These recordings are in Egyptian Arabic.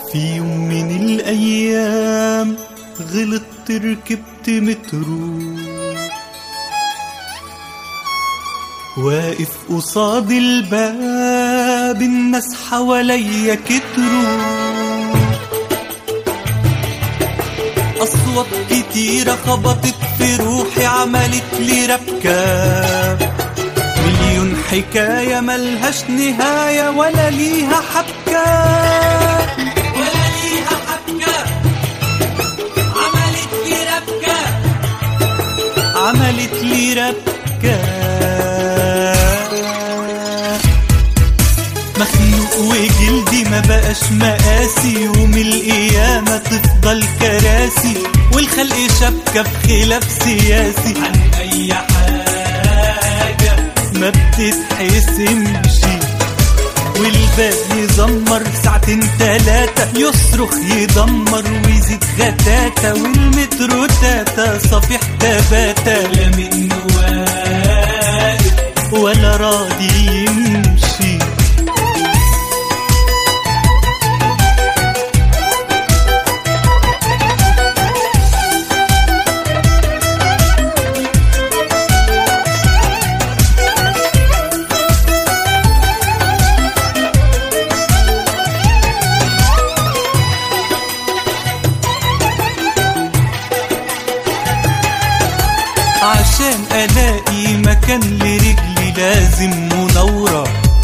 في يوم من الأيام غلطت ركبت مترو واقف قصاد الباب الناس حواليا كتروا أصوات كتيرة خبطت في روحي عملت لي ربكة مليون حكاية ملهاش نهاية ولا ليها حبكة ولا ليها حبكة عملت لي ربكة عملت لي ربكة مخنوق وجلدي ما بقاش مقاسي يوم القيامة تفضل كراسي والخلق شبكة بخلاف سياسي عن أي حاجة ما بتتحسمش والباب يزمر ساعتين تلاتة يصرخ يدمر ويزيد غتاتة والمترو تاتا صفيح تباتا لا منه واقف ولا راضي يمشي عشان الاقي مكان لرجلي لازم منورة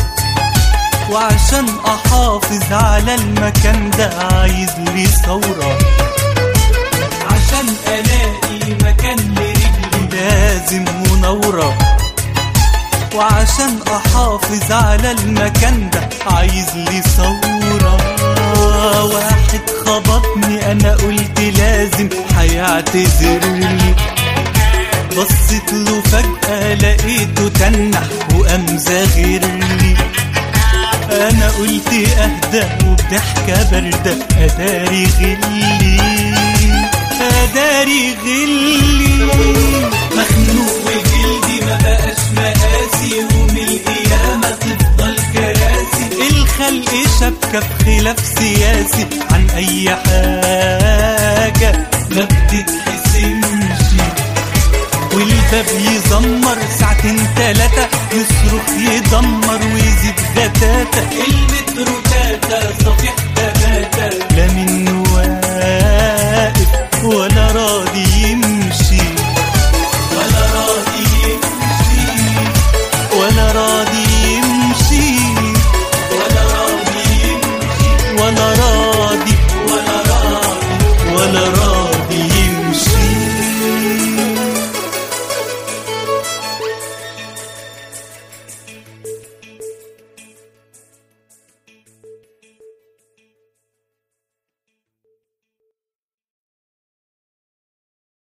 وعشان احافظ على المكان ده عايز لي ثورة عشان الاقي مكان لرجلي لازم منورة وعشان احافظ على المكان ده عايز لي ثورة واحد خبطني انا قلت لازم هيعتذر لي بصيت له فجأة لقيته تنح وقام زاغر لي أنا قلت أهدى وبضحكة باردة أداري غلي أداري غلي مخنوق وجلدي ما بقاش مقاسي يوم القيامة تفضل كراسي الخلق شبكة بخلاف سياسي عن أي حاجة